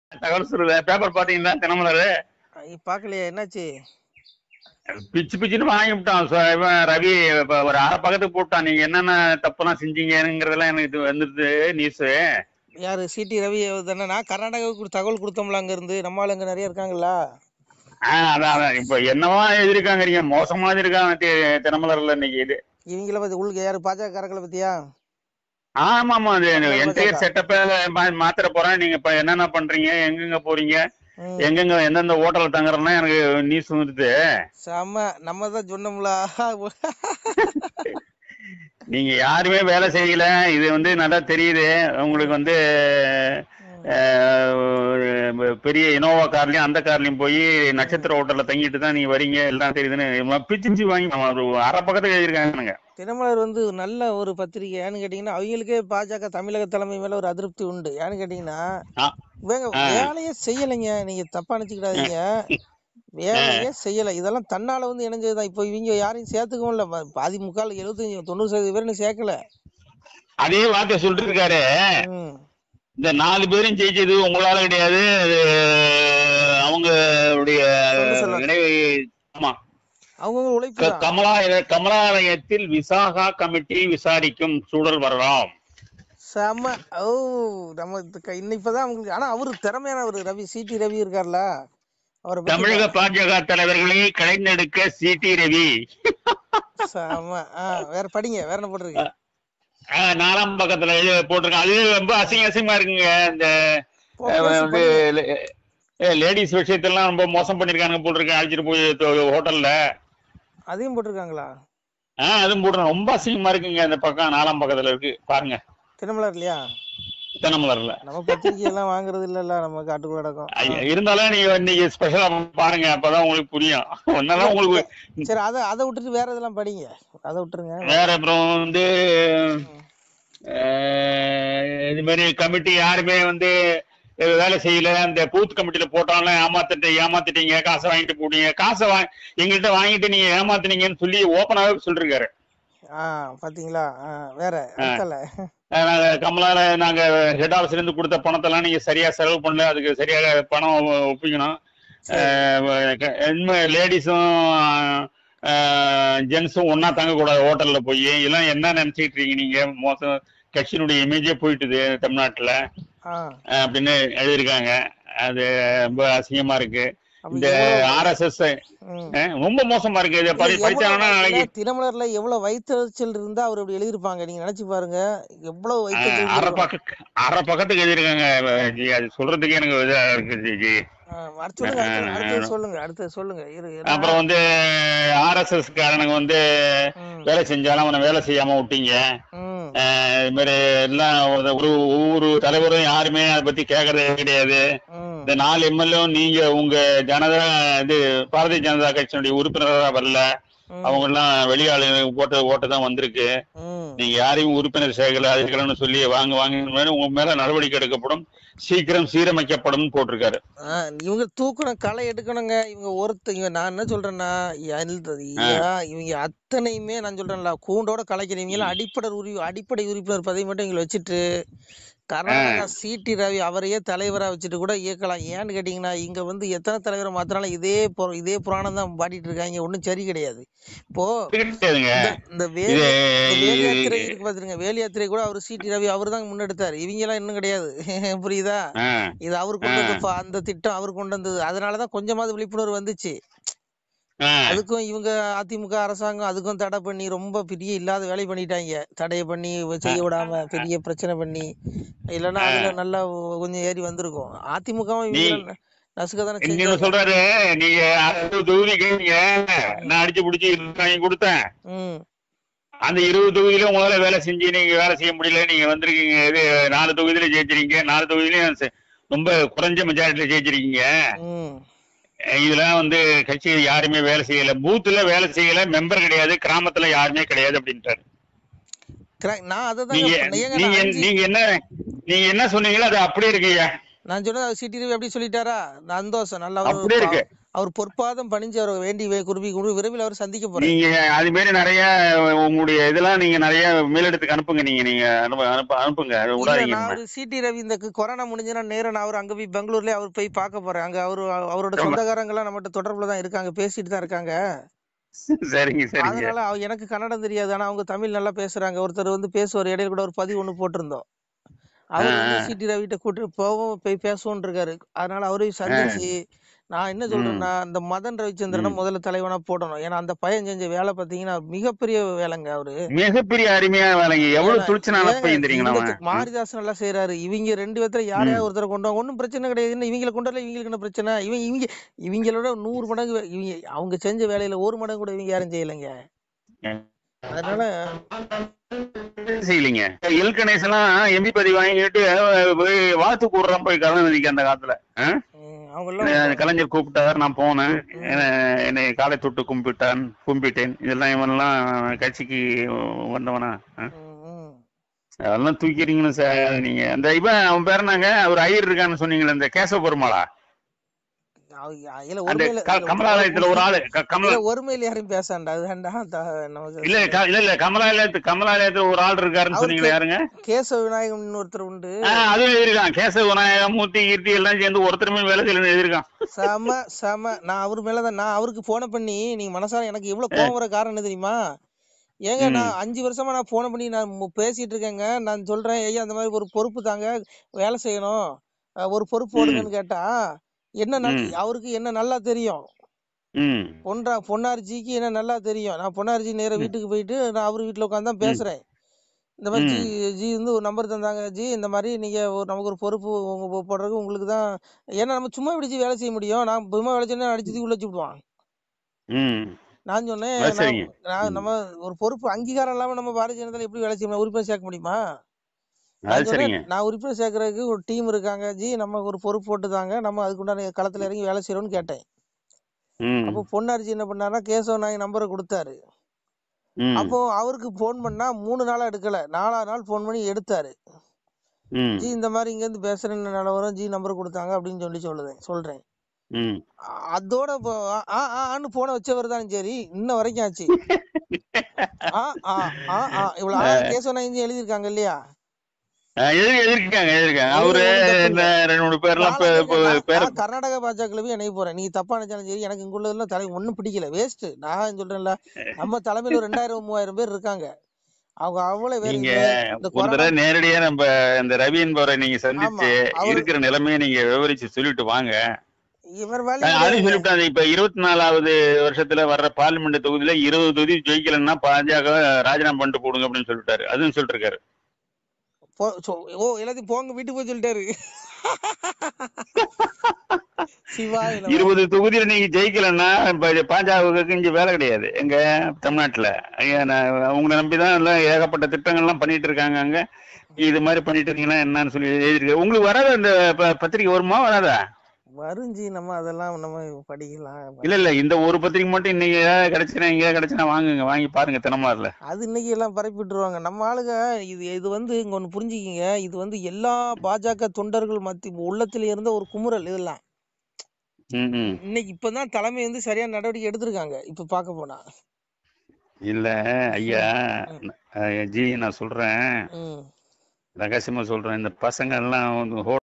தகவல் சொல்லுது பேப்பர் பாத்தீங்களா தினமலர் ஐ, பார்க்கலையே என்னாச்சு பிச்சு பிச்சுன்னு வாங்கி விட்டான் சோ, இவன் ரவி இப்ப ஒரு அரை பக்கத்துக்கு போட்டான் நீங்க என்னென்ன தப்பெல்லாம் செஞ்சீங்கிறதெல்லாம் எனக்கு இது வந்துருது நியூஸ் யாரு சிடி ரவி தானே நான் கர்நாடகாவுக்கு ஒரு தகவல் கொடுத்தோம்ல அங்க இருந்து நம்ம ஆளுங்க நிறைய இருக்காங்கல்ல அதான் அதான் இப்ப என்னவா எழுதிருக்காங்க மோசமா எழுதிருக்காங்க தி- தினமலர்ல இன்னைக்கு இது இவங்கள பத்தி உங்களுக்கு யாரு பாஜக காரங்களை பத்தியா ஆமா ஆமா அது ஆமா, என்டையர் ஆமா. செட்டப்ப மாத்திர போறேன் நீங்க இப்ப என்னென்ன பண்றீங்க எங்கெங்க போறீங்க ம். எங்கெங்க எந்தெந்த ஹோட்டல்ல தங்குறதுலாம் எனக்கு நியூஸ் வந்துருது செம்ம நம்ம தான் சொன்னோம்ல நீங்க யாருமே வேலை செய்யல இது வந்து நல்லா தெரியுது உங்களுக்கு வந்து அஹ், ஒரு பெரிய இனோவா கார்லயும் அந்த கார்லயும் போய் நட்சத்திர ஹோட்டல்ல தங்கிட்டு தான் நீங்க வரீங்க எல்லாம் தெரியுதுன்னு இவன் பிச்சு வாங்கி ஒரு அரை பக்கத்துக்கு எழுதிருக்காங்க தினமலர் வந்து நல்ல ஒரு பத்திரிகை ஏன்னு கேட்டீங்கன்னா அவங்களுக்கே பாஜக தமிழக தலைமை மேல ஒரு அதிருப்தி உண்டு ஏன்னு கேட்டீங்கன்னா ஆ. இவங்க ஆ. வேலையே செய்யலைங்க நீங்க தப்பா நினைச்சுக்கிடாதீங்க வேலையே செய்யல இதெல்லாம் தன்னால வந்து இணைஞ்சதுதான் இப்போ இவங்க யாரையும் சேர்த்துக்கவும் இல்ல பா- பாதி முக்கால் எழுபத்தஞ்சு தொண்ணூறு சதவீதம் பேர் இன்னும் சேர்க்கல அதே வார்த்தை சொல்லிட்டு இருக்காரு ம். இந்த நாலு பேரும் ஜெயிச்சது உங்களால கிடையாது அது அவங்களுடைய சொல்லு சொல்லு. நினைவு ஆமா அவங்கவுங்க உழைப்பு க- தான் கமலா கமலாலயத்தில் விசாகா கமிட்டி விசாரிக்கும் சூழல் வரலாம் செம்ம ஓ நம்ம இது க- இன்னும் இப்பதான் அவங்களுக்கு ஆனா அவரு திறமையானவர் ரவி சிடி ரவி இருக்கார்ல அவரை பத்தி தமிழக பாஜக தலைவர்களை கலைந்தெடுக்க சிடி ரவி செம்ம ஆ வேற படிங்க வேற என்ன போட்டிருக்கு ஆஹ், நாலாம் பக்கத்துல இது போட்டிருக்காங்க அது ரொம்ப அசிங்க அசிங்கமா இருக்குங்க இந்த போங்க, அஹ், பேசு, வந்து படிங்க. லேடிஸ் விஷயத்தெல்லாம் ரொம்ப மோசம் பண்ணிருக்காங்க போட்டிருக்கேன் அழைச்சிட்டு போய் தொ- ஹோட்டல்ல அதையும் போட்டிருக்காங்களா ஆஹ் அதுவும் போடுறேன் ரொம்ப அசிங்கமா இருக்குங்க இந்த பக்கம் நாலாம் பக்கத்துல இருக்கு பாருங்க தினமலர் இல்லையா தினமலர்ல நம்ம பத்திரிக்கை எல்லாம் வாங்குறது இல்லல்ல நம்ம காட்டுக்குள்ள நடக்கும் ஐயா, இருந்தாலும் நீங்க இன்னைக்கு ஸ்பெஷலா பாருங்க அப்பதான் உங்களுக்கு புரியும் ஒன்னதான் உங்களுக்கு சரி அதை அதை விட்டுட்டு வேற இதெல்லாம் படிங்க அதை விட்டுருங்க வேற அப்புறம் வந்து அஹ், இது மாதிரி கமிட்டி யாருமே வந்து அஹ், வேலை செய்யல அந்த பூத் கமிட்டில போட்டாலும் ஏமாத்திட்டு ஏமாத்திட்டீங்க காசை வாங்கிட்டு போட்டீங்க காசை வா எங்கள்கிட்ட வாங்கிட்டு நீங்க ஏமாத்துனீங்கன்னு சொல்லி ஓப்பனாவே சொல்லிருக்காரு ஆ பாத்தீங்களா ஆ வேற அடுத்தல அஹ், நாங்க கமலால நாங்க ஹெட் ஆஃபீஸ்ல இருந்து கொடுத்த பணத்தெல்லாம் நீங்க சரியா செலவு பண்ணல அதுக்கு சரியாக பணம் ஒப்பிக்கணும் லேடிஸும் ஜென்ஸும் ஒன்னா தங்கக்கூடாது ஹோட்டல்ல போய் எல்லாம் என்ன நினைச்சிட்டு இருக்கீங்க நீங்க மோசம் கட்சியினுடைய இமேஜே போயிட்டுது தமிழ்நாட்டுல ஆ அஹ் அப்படின்னு எழுதியிருக்காங்க அது ரொம்ப அசிங்கமா இருக்கு அப்ப இந்த எவ்வளவு- ஆர்எஸ்எஸ் ம். ரொம்ப மோசமா இருக்கு இதை படி இல்ல, படிச்சாங்கன்னா எவ்வளவு நாளைக்கு இல்ல, தினமலர்ல எவ்வளவு வயிற்றுச்சல் இருந்தா அவர் இப்படி எழுதிருப்பாங்க நீங்க நினைச்சு பாருங்க எவ்வளவு அஹ், வயிற்றுச்சல் அரை இருக்கும். பக்க அரை பக்கத்துக்கு எழுதியிருக்காங்க ஜி அது சொல்றதுக்கு எனக்கு இதா இருக்கு ஜி ஜி ஆ, அடுத்து சொல்லுங்க அடுத்து- அடுத்தது சொல்லுங்க அடுத்தது சொல்லுங்க இரு இரு. அப்புறம் வந்து ஆர்எஸ்எஸ் காரனுங்க வந்து ம், வேலை செஞ்சாலும் அவனை வேலை செய்யாம விட்டீங்க ம், அஹ் இது மாதிரி எல்லாம் ஒரு ஒரு ஒவ்வொரு தலைவரும் யாருமே அதை பத்தி கேட்கறதே கிடையாது ம், இந்த நாலு எம்எல்ஏ நீங்க உங்க ஜனதா இது பாரதிய ஜனதா கட்சியினுடைய உறுப்பினராக வரல ம், அவங்க எல்லாம் வெளியாளு போட்ட ஓட்டு தான் வந்திருக்கு ம். நீங்க யாரையும் உறுப்பினர் சேர்க்கல அதுக்கலன்னு சொல்லி வாங்க வாங்க உங்க மேல நடவடிக்கை எடுக்கப்படும் சீக்கிரம் சீரமைக்கப்படும் போட்டிருக்காரு ஆ, இவங்க தூக்கணும் களை எடுக்கணுங்க இவங்க ஒருத்தங்க நான் என்ன சொல்றேன்னா எல்- ஏன் இவங்க அத்தனையுமே நான் சொல்றேன்ல கூண்டோட கலைக்கிறவங்க எல்லாம் அடிப்படை உரி அடிப்படை உறுப்பினர் பதவி மட்டும் இவங்களை வச்சுட்டு கர்நாடகா சிடி ரவி அவரையே தலைவரா வச்சுட்டு கூட இயக்கலாம் ஏன்னு கேட்டீங்கன்னா இங்க வந்து எத்தனை தலைவரை மாத்தினாலும் இதே புர- இதே புராணம் தான் பாடிட்டு இருக்காங்க ஒண்ணும் சரி கிடையாது இப்போ கிடையாதுங்க இந்த- இந்த வேலி இது இந்த வேலி யாத்திரை இருக்கு பாத்துருங்க வேலி யாத்திரை கூட அவர் சிடி ரவி அவர் தான் முன்னெடுத்தாரு இவங்க எல்லாம் இன்னும் கிடையாது புரியுதா ஆ, இது அவர் கொண்டு வந்த ப- அந்த திட்டம் அவர் கொண்டு வந்தது அதனாலதான் கொஞ்சமாவது விழிப்புணர்வு வந்துச்சு ஆ, அதுக்கும் இவங்க அதிமுக அரசாங்கம் அதுக்கும் தடை பண்ணி ரொம்ப பெரிய இல்லாத வேலை பண்ணிட்டாங்க தடையை பண்ணி செய்ய விடாம பெரிய பிரச்சனை பண்ணி இல்லைன்னா அதுல நல்லா கொஞ்சம் ஏறி வந்திருக்கும் அதிமுகவும் இவங்க நசுக்க தானே இன்னொன்னு செஞ்சாங்க சொல்றாரு நீங்க அறுபது தொகுதி கேட்டீங்க நான் அடிச்சு பிடிச்சி வாங்கி கொடுத்தேன் ம் அந்த இருபது தொகுதியில உங்களால வேலை செஞ்சு நீங்க வேலை செய்ய முடியல நீங்க வந்திருக்கீங்க இது நாலு தொகுதியில ஜெயிச்சிருக்கீங்க நாலு தொகுதியிலயும் செ- ரொம்ப குறைஞ்ச மெஜாரிட்டில ஜெயிச்சிருக்கீங்க ம் அஹ் இதெல்லாம் வந்து கட்சி யாருமே வேலை செய்யல பூத்துல வேலை செய்யல மெம்பர் கிடையாது கிராமத்துல யாருமே கிடையாது அப்படின்ட்டாரு correct. நான் அதை நீங்க தாங்க ஏங்க நீங்க நான் அஞ்சு நீங்க என்ன நீங்க என்ன சொன்னீங்களோ அது அப்படியே இருக்குங்க நான் சொன்னது சிட்டி ரவி எப்படி சொல்லிட்டாரா சந்தோஷம் நல்லா அவரு அப்படியே இருக்கு பா- அவர் பொற்பாதம் பணிஞ்சு அவர் வேண்டி வே- குருவி குரு விரைவில் அவர் சந்திக்க போறேன் நீங்க அது மாரி நிறைய உங்களுடைய இதெல்லாம் நீங்க நிறைய மேலிடத்துக்கு அனுப்புங்க நீங்க நீங்க அனுப்ப அனுப்ப அனுப்புங்க அது இல்ல விடாதீங்க நான் நம்ம. ஒரு சிடி ரவி இந்த கு- கொரோனா முடிஞ்சுனா நேரா நான் அவர் அங்க போய் பெங்களூர்லயே அவர் போய் பார்க்க போறேன் அங்க அவரு அவரோட ஆமா. சொந்தக்காரங்க எல்லாம் நம்மகிட்ட தொடர்புல தான் இருக்காங்க பேசிட்டு தான் இருக்காங்க சரிங்க சரிங்க அதனால அவ- எனக்கு கன்னடம் தெரியாது ஆனா அவங்க தமிழ் நல்லா பேசுறாங்க ஒருத்தர் வந்து பேசுவார் இடையில கூட ஒரு பதிவு ஒண்ணு போட்டிருந்தோம் அவர் வந்து ஆ. சிடி ரவிட்ட கூட்டு போவோம் போய் பேசுவோம் இருக்காரு அதனால அவரையும் சந்திச்சு நான் என்ன சொல்றேன்னா இந்த மதன் ரவிச்சந்திரனை ம். முதல்ல தலைவனா போடணும் ஏன்னா அந்த பையன் செஞ்ச வேலை பாத்தீங்கன்னா மிகப்பெரிய வேலைங்க அவரு மிகப்பெரிய அருமையான வேலைங்க எவ்வளவு ஏன்னா, துளிச்சனான ஏங்க, பையன் தெரியுங்களா இந்த அவன்? கு- மாரிதாஸ் நல்லா செய்யறாரு இவங்க ரெண்டு பேர்த்துல யாரையாவது ஒருத்தரை கொண்டு வாங்க ஒன்றும் பிரச்சனை கிடையாது என்ன இவங்களை கொண்டு வரல இவங்களுக்கு என்ன பிரச்சனை இவங்க இவங்க இவங்களோட நூறு மடங்கு வே- இவங்க அவங்க செஞ்ச வேலையில ஒரு மடங்கு கூட இவங்க யாரும் செய்யலைங்க அதனால செய்யலீங்க எல் கணேசன் எல்லாம் எம்பி பதிவு வாங்கிட்டு அஹ், போய் வாழ்த்து கூடுறான் போய் கலந்துருக்கு அந்த காலத்துல அஹ்? ம், அவங்க எல்லாம் அஹ், கலைஞர் கூப்பிட்டார் நான் போனேன் என்ன- என்னை காலை தொட்டு கும்பிட்டான் கும்பிட்டேன் இதெல்லாம் இவன்லாம் கட்சிக்கு வந்தவனா அஹ்? ம், ம். அதெல்லாம் தூக்கிறீங்கன்னு சார் நீங்க அந்த இவன் அவன் பேர் என்னங்க ஒரு ஐயர் இருக்கான்னு சொன்னீங்களே இந்த கேசவ பெருமாளா அவங்க- இல்ல அந்த ஒருமையில க- கமலாலயத்துல ஒரு ஆளு க- கமலா இல்ல ஒருமையில யாரையும் பேசாண்டா அதுதான்டா த- நமக்கு இல்ல க- இல்ல இல்ல கமலாலயத்து கமலாலயத்துல ஒரு ஆள் இருக்காருன்னு அவருக்கு- சொன்னீங்களே யாருங்க கேசவ விநாயகம் ஒருத்தர் உண்டு ஆ, அதுவும் எழுதிருக்கான் கேசவ விநாயகம் மூர்த்தி கீர்த்தி எல்லாம் சேர்ந்து ஒருத்தருமே வேலை செய்யலன்னு எழுதிருக்கான் செம செம நான் அவர் மேலதான் நான் அவருக்கு போன பண்ணி நீங்க மனசார எனக்கு எவ்வளவு கோவம் வர காரணம் என்ன தெரியுமா ஏங்க ம். நான் அஞ்சு வருஷமா நான் போன பண்ணி நான் மு- பேசிட்டு இருக்கேங்க நான் சொல்றேன் ஐயா அந்த மாதிரி ஒரு பொறுப்பு தாங்க வேலை செய்யணும் அஹ் ஒரு பொறுப்பு போடுங்கன்னு கேட்டா என்ன நல்- ம். அவருக்கு என்ன நல்லா தெரியும் ம் பொன்றா பொன்னார்ஜிக்கு என்ன நல்லா தெரியும் நான் பொன்னார்ஜி நேரா வீட்டுக்கு போயிட்டு நான் அவர் வீட்டுல உட்காந்து தான் பேசுறேன் இந்த மாதிரி ஜி ஜி வந்து ஒரு நம்பர் தந்தாங்க ஜி இந்த மாதிரி நீங்க ஒரு நமக்கு ஒரு பொறுப்பு உங்க போ- போடுறதுக்கு உங்களுக்கு தான் ஏன்னா நம்ம சும்மா இப்படி ஜி வேலை செய்ய முடியும் நான் சும்மா வேலை செய்யணும் அடிச்சு உள்ள வச்சு விடுவான் ம் நான் சொன்னேன் அது நான் சரிங்க. நான் ம். நம்ம ஒரு பொறுப்பு அங்கீகாரம் இல்லாம நம்ம பாரதிய ஜனதால எப்படி வேலை செய்ய முடியும் உறுப்பினர் சேர்க்க முடியுமா அது நான் சரிங்க சொன்னேன் நான் உறுப்பினர் சேர்க்கறதுக்கு ஒரு டீம் இருக்காங்க ஜி நம்ம ஒரு பொறுப்பு போட்டுதாங்க நம்ம அதுக்குண்டான களத்துல இறங்கி வேலை செய்யறோம்னு கேட்டேன் ம் அப்போ பொன்னார்ஜி என்ன பண்ணாருன்னா கேசவ நாய் நம்பரை கொடுத்தாரு ம் அப்போ அவருக்கு போன் பண்ணா மூணு நாளா எடுக்கல நாலாவது நாள் போன் பண்ணி எடுத்தாரு ம் ஜி இந்த மாதிரி இங்க இருந்து பேசுறேன் நிலவரம் ஜி நம்பர் கொடுத்தாங்க அப்படின்னு சொல்லி சொல்லுதேன் சொல்றேன் ம் அ- அதோட இப்போ ஆ ஆ, ஆன்னு போன வச்சவர் தான் சரி இன்ன வரைக்கும் ஆச்சு ஆ ஆ ஆ ஆ இவ்வளவு ஆ கேசவ நாய் எழுதியிருக்காங்க இல்லையா ஆ, எழுதி எழுதிருக்காங்க எழுதிருக்காங்க அவரு இந்த ரெண்டு மூணு பேர்லாம் இப்ப- இப்ப நான் பேர நான் கர்நாடகா பாஜகல போய் இணைய போறேன் நீங்க தப்பா நினைச்சாலும் சரி எனக்கு இங்க உள்ளதெல்லாம் தலை ஒண்ணும் பிடிக்கல வேஸ்ட் நான் சொல்றேன்ல நம்ம தலைமையில ஒரு ரெண்டாயிரம் மூவாயிரம் பேர் இருக்காங்க அவங்க அவ்வளவு பேர் நீங்க இந்த- இந்த ஒரு கொரோனா தடவை நேரடியா நம்ம இந்த ரவி என்பவரை நீங்க சந்திச்சு ஆமா, அவரு- இருக்கிற நிலைமையை நீங்க விவரிச்சு சொல்லிட்டு வாங்க இவர் வேலை அஹ் அதையும் சொல்லிவிட்டாங்க இப்ப இருபத்தி நாலாவது வருஷத்துல வர்ற பார்லிமெண்ட் தொகுதியில இருபது தொகுதி ஜெயிக்கலன்னா பாஜக ராஜினாமா பண்ணிட்டு போடுங்க அப்படின்னு சொல்லிட்டாரு அதுவும் சொல்லிட்டு இருக்காரு போ- சொ- ஓ எல்லாத்தையும் போங்க வீட்டுக்கு போய் சொல்லிட்டாரு சிவா இல்ல இருபது தொகுதியில நீங்க ஜெயிக்கலன்னா பாஜகவுக்கு இங்க வேலை கிடையாது எங்க தமிழ்நாட்டுல ஐயா, நான் உங்களை நம்பிதான் எல்லாம் ஏகப்பட்ட திட்டங்கள்லாம் பண்ணிட்டு இருக்காங்க அங்க இது மாதிரி பண்ணிட்டு இருக்கீங்களா என்னன்னு சொல்லி எழுதிருக்கு உங்களுக்கு வராத இந்த ப- பத்திரிக்கை வருமா வராதா வருஞ்சி நம்ம அதெல்லாம் நம்ம படிக்கலாம் இல்ல இல்ல இந்த ஒரு பத்திரிக்கை மட்டும் இன்னைக்கு ஏதாவது கிடைச்சுனா எங்கேயாவது கிடைச்சுனா வாங்குங்க வாங்கி பாருங்க தினமலர்ல அது இன்னைக்கு எல்லாம் பரப்பி விட்டுருவாங்க நம்ம ஆளுங்க இது இது வந்து இங்க ஒண்ணு புரிஞ்சுக்கிங்க இது வந்து எல்லா பாஜக தொண்டர்கள் மத்தி உள்ளத்துல இருந்த ஒரு குமுறல் இதெல்லாம் ம் ம் இன்னைக்கு இப்பதான் தலைமை வந்து சரியான நடவடிக்கை எடுத்திருக்காங்க இப்ப பார்க்க போனா இல்ல ஐயா அஹ் ஜி நான் சொல்றேன் ம் ரகசியமா சொல்றேன் இந்த பசங்க எல்லாம் வந்து